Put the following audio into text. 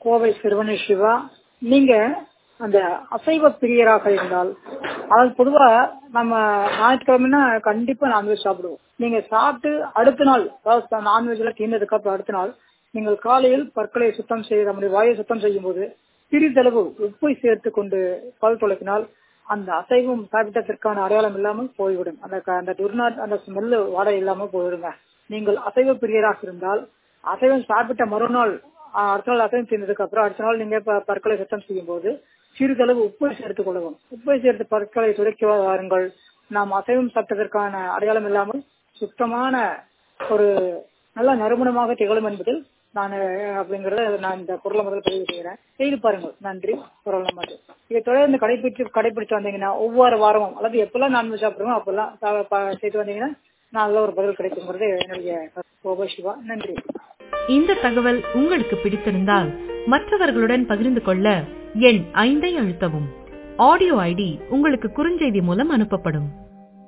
கோவை சிறுவனை சிவா நீங்க அந்த அசைவ பிரியராக இருந்தால் அதாவது பொதுவா நம்ம ஞாயிற்றுக்கிழமைனா கண்டிப்பா நான்வெஜ் சாப்பிடுவோம் நீங்க சாப்பிட்டு அடுத்த நாள் அதாவது நான்வெஜ்ல தீர்ந்ததுக்கு அப்புறம் அடுத்த நாள் நீங்கள் காலையில் பற்களை சுத்தம் செய்ய நம்முடைய வாயை சுத்தம் செய்யும் போது சிறிதளவு உப்பை சேர்த்து கொண்டு பல் துளக்கினால் அந்த அசைவம் சாப்பிட்டதற்கான அடையாளம் இல்லாமல் போய்விடும் அந்த க- அந்த துர்நாட் அந்த ஸ்மெல்லு வாடை இல்லாமல் போயிடுங்க நீங்கள் அசைவ பிரியராக இருந்தால் அசைவம் சாப்பிட்ட மறுநாள் ஆஹ், அடுத்த நாள் அசைவம் தீர்ந்ததுக்கு அப்புறம் அடுத்த நாள் நீங்க ப- பற்களை சுத்தம் செய்யும் போது சிறிதளவு உப்பை சேர்த்துக் கொள்ளவும் உப்பை சேர்த்து பற்களை துடைக்க வாருங்கள் நாம் அசைவம் சாப்பிட்டதற்கான அடையாளம் இல்லாமல் சுத்தமான ஒரு நல்ல நறுமணமாக திகழும் என்பதில் நான் அஹ், அப்படிங்கறத நான் இந்த குரலை முதல்ல பதிவு செய்கிறேன் செய்து பாருங்கள் நன்றி குரல் நமது இதை தொடர்ந்து கடைபிடிச்சு கடைபிடிச்சு வந்தீங்கன்னா ஒவ்வொரு வாரமும் அல்லது எப்பெல்லாம் நான்வெஜ் சாப்பிடுறோமோ அப்பெல்லாம் சா- ப- செய்து வந்தீங்கன்னா நல்ல ஒரு பதில் கிடைக்குங்கிறது என்னுடைய கோப சிவா நன்றி இந்த தகவல் உங்களுக்கு பிடித்திருந்தால் மற்றவர்களுடன் பகிர்ந்து கொள்ள எண் ஐந்தை அழுத்தவும் ஆடியோ ஐடி உங்களுக்கு குறுஞ்செய்தி மூலம் அனுப்பப்படும்